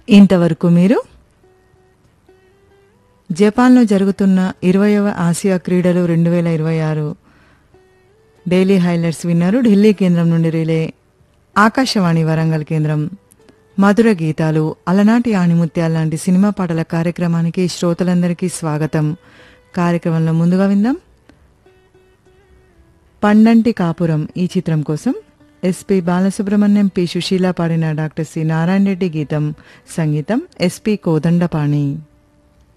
ఇంతవరకు మీరు జపాన్లో జరుగుతున్న ఇరవయవ ఆసియా క్రీడలు రెండు వేల ఇరవై ఆరు డైలీ హైలైట్స్ విన్నారు ఢిల్లీ కేంద్రం నుండి రిలే ఆకాశవాణి వరంగల్ కేంద్రం మధుర గీతాలు అలనాటి ఆణిముత్యాల లాంటి సినిమా పాటల కార్యక్రమానికి శ్రోతలందరికీ స్వాగతం కార్యక్రమంలో ముందుగా విందాం పండంటి కాపురం ఈ చిత్రం కోసం ఎస్పి బాలసుబ్రహ్మణ్యం పి సుశీల పాడిన డాక్టర్ సి నారాయణ రెడ్డి గీతం సంగీతం ఎస్పి కోదండపాణి